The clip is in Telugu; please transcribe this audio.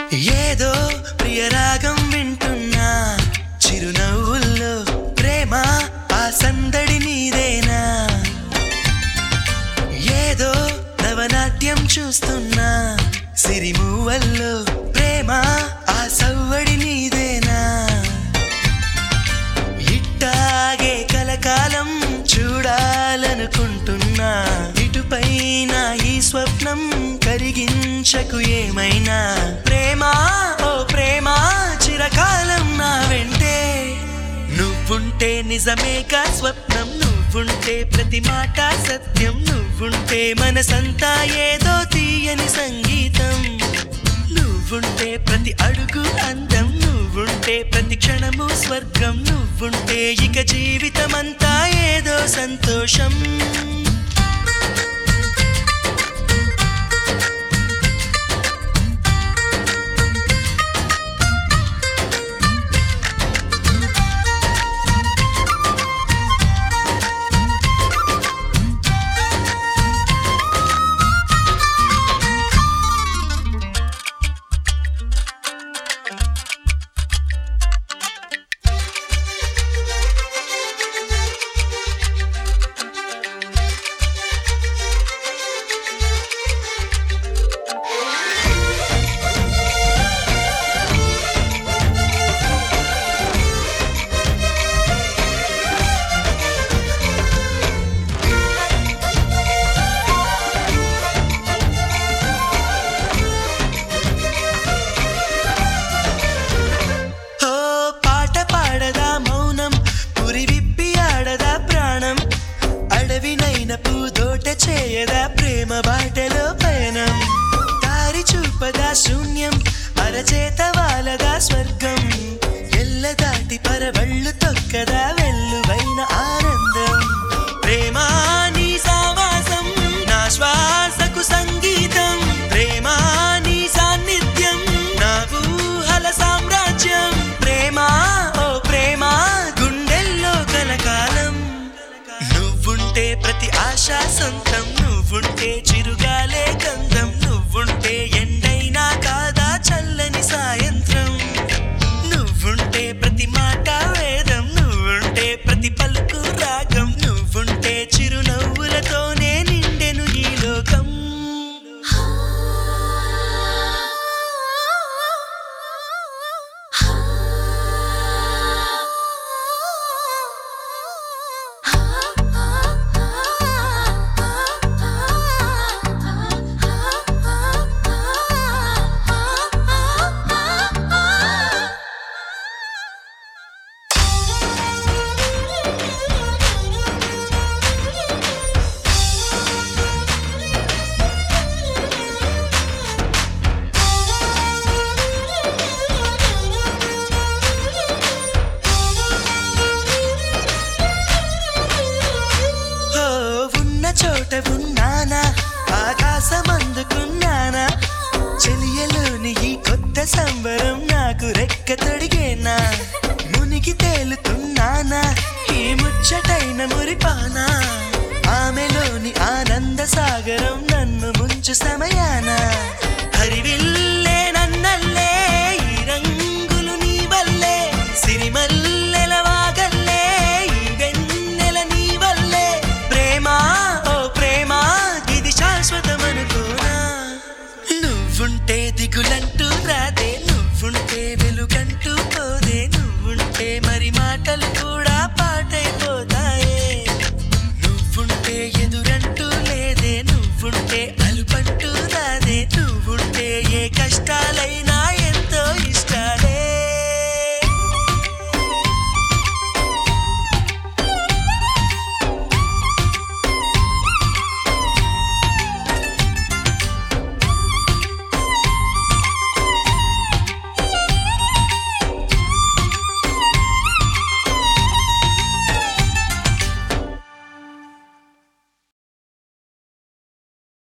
ఏదో ప్రియరాగం వింటున్నా చిరునవ్వుల్లో ప్రేమ ఆ సందడి నీదేనా ఏదో నవనాట్యం చూస్తున్నా సిరిమూవల్లో ప్రేమ ఆ సవ్వడి నీదేనా ఇట్టాగే కలకాలం చూడాలనుకుంటున్నా ఇటుపైన ఈ స్వప్నం కరిగించకు ఏమైనా ప్రేమ ఓ ప్రేమ చిరకాలం నా వెంటే నువ్వుంటే నిజమేగా స్వప్నం నువ్వుంటే ప్రతి మాట సత్యం నువ్వుంటే మనసంతా ఏదో తీయని సంగీతం నువ్వుంటే ప్రతి అడుగు అందం నువ్వుంటే ప్రతి క్షణము స్వర్గం నువ్వుంటే ఇక జీవితమంతా ఏదో సంతోషం ఓ పాట పాడదా మౌనం పురి విప్పి ఆడదా ప్రాణం అడవినైన పూదోట చేయదా ప్రేమ బాటలో పయనం దారి చూపదా శూన్యం అరచేత వాలదా స్వర్గం ఎల్ల దాటి పరవళ్ళు తొక్కదా వెల్లువైన ఆనందం ప్రేమ నీ సావాసం నా శ్వాసకు సంగీతం ప్రేమ నీ సాన్నిధ్యం నా ఊహల సామ్రాజ్యం ప్రేమ ఓ ప్రేమ గుండెల్లో కలకాలం నువ్వుంటే ప్రతి ఆశ సొంతం నువ్వుంటే చిరుగాలే గంధం నువ్వుంటే ఎండైనా కాదా చల్లని సాయంత్రం నువ్వుంటే ప్రతి మాట వేదం నువ్వుంటే ప్రతి పలుకు రాగం నువ్వుంటే చిరునవ్వులతోనే నిండెను ఈ లోకం ఓ ఉన్న చోట ఉన్నానా ఆకాశం అందుకున్నానా చెలియలోని ఈ కొత్త సంబరం నాకు రెక్క తొడిగేనా మునిగి తేలుతున్నానా ఈ ముచ్చటైన మురిపానా ఆమెలోని ఆనంద సాగరం నన్ను ముంచు సమయాన హరివిల్లే నన్నల్లే ఈ రంగులు నీ వల్లే సిరిమల్లెల వాగల్లే ఈ వెన్నెల నీ వల్లే ప్రేమ ఓ ప్రేమ ఇది శాశ్వతమనుకోనా నువ్వుంటే దిగులంటూ రాదే నువ్వుంటే వెలుగంటూ పోదే నువ్వుంటే మరి మాటలు కూడా